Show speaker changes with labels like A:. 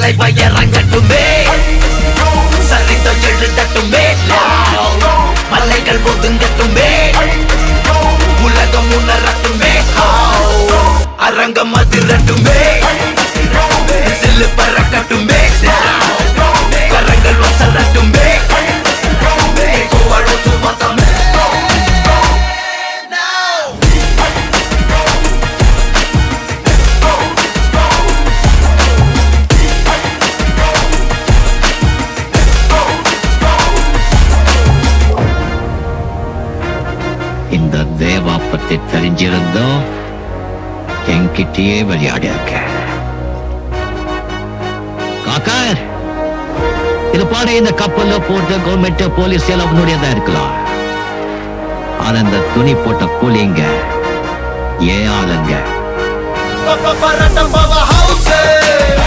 A: தலைவ இறங்கட்டுமே சரிதம் எழுதட்டுமே மலைகள் ஒதுங்கட்டுமே உலகம் உணரட்டுமே அரங்கம் அதிரட்டுமே சில்லு பறக்கட்டுமே கரங்கள் வசரட்டுமே கோவழுத்து மொத்தமே
B: இந்த தேவா பத்தி தெரிஞ்சிருந்தோம் என்கிட்டயே விளையாடி இருக்க காக்கா இது பாரு இந்த கப்பல்ல போட்ட கவர்மெண்ட் போலீஸ் எல்லாம் உன்னுடையதா இருக்கலாம் ஆனா இந்த துணி போட்ட கூலிங்க ஏன் ஆளுங்க
A: பரட்டம் பவ ஹவுஸ்